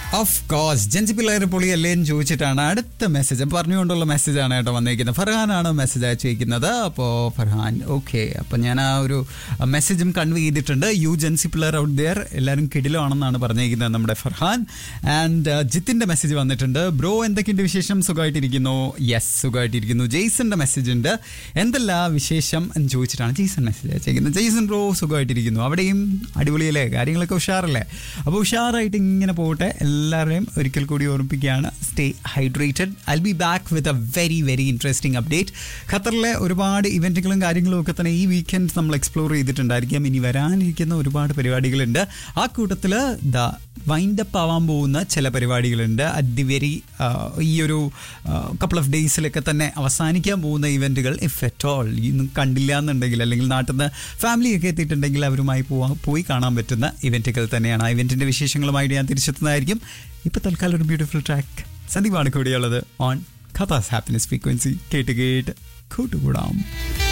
of course ജൻസി പിള്ളേർ പൊളിയല്ലേ എന്ന് ചോദിച്ചിട്ടാണ് അടുത്ത മെസ്സേജ് പറഞ്ഞുകൊണ്ടുള്ള മെസ്സേജാണ് കേട്ടോ വന്നിരിക്കുന്നത് ഫർഹാനാണ് മെസ്സേജ് അയച്ചിരിക്കുന്നത് അപ്പോൾ ഫർഹാൻ ഓക്കെ അപ്പോൾ ഞാൻ ആ ഒരു മെസ്സേജും കൺവേ ചെയ്തിട്ടുണ്ട് യു ജൻസി പിള്ളേർ ഔട്ട് ദിയർ എല്ലാവരും കിടിലാണെന്നാണ് പറഞ്ഞിരിക്കുന്നത് നമ്മുടെ ഫർഹാൻ ആൻഡ് ജിത്തിൻ്റെ മെസ്സേജ് വന്നിട്ടുണ്ട് ബ്രോ എന്തൊക്കെയുണ്ട് വിശേഷം സുഖമായിട്ടിരിക്കുന്നു യെസ് സുഖമായിട്ടിരിക്കുന്നു ജെയ്സന്റെ മെസ്സേജ് ഉണ്ട് എന്തല്ല വിശേഷം എന്ന് ചോദിച്ചിട്ടാണ് ജെയ്സൺ മെസ്സേജ് അയച്ചിരിക്കുന്നത് ജെയ്സൺ ബ്രോ സുഖമായിട്ടിരിക്കുന്നു അവിടെയും അടിപൊളിയല്ലേ കാര്യങ്ങളൊക്കെ ഉഷാറല്ലേ അപ്പോൾ ഉഷാറായിട്ട് ഇങ്ങനെ പോകട്ടെ എല്ലാവരെയും ഒരിക്കൽ കൂടി ഓർമ്മിപ്പിക്കുകയാണ് stay hydrated I be back with a very very interesting update ഖത്തറിലെ ഒരുപാട് ഇവൻറ്റുകളും കാര്യങ്ങളും ഒക്കെ തന്നെ ഈ വീക്കെൻഡ് നമ്മൾ എക്സ്പ്ലോർ ചെയ്തിട്ടുണ്ടായിരിക്കാം ഇനി വരാനിരിക്കുന്ന ഒരുപാട് പരിപാടികളുണ്ട് ആ കൂട്ടത്തിൽ ദ വൈൻഡപ്പ് ആവാൻ പോകുന്ന ചില പരിപാടികളുണ്ട് അറ്റ് ദി വെരി ഈ ഒരു കപ്പിൾ ഓഫ് ഡേയ്സിലൊക്കെ തന്നെ അവസാനിക്കാൻ പോകുന്ന ഇവൻറ്റുകൾ ഇഫ് എറ്റ് ഓൾ ഇന്നും കണ്ടില്ല എന്നുണ്ടെങ്കിൽ അല്ലെങ്കിൽ നാട്ടിൽ നിന്ന് ഫാമിലിയൊക്കെ എത്തിയിട്ടുണ്ടെങ്കിൽ അവരുമായി പോവാൻ പോയി കാണാൻ പറ്റുന്ന ഇവൻറ്റുകൾ തന്നെയാണ് ആ ഇവൻറ്റിൻ്റെ വിശേഷങ്ങളുമായിട്ട് ഞാൻ തിരിച്ചെത്തുന്നതായിരിക്കും ഇപ്പോൾ തൽക്കാലം ഒരു ബ്യൂട്ടിഫുൾ ട്രാക്ക് സന്ദീപാണ് കൂടിയുള്ളത് ഓൺ ഖത്താസ് ഹാപ്പിനെസ് ഫ്രീക്വൻസി കേട്ട് കേട്ട് കൂട്ടുകൂടാം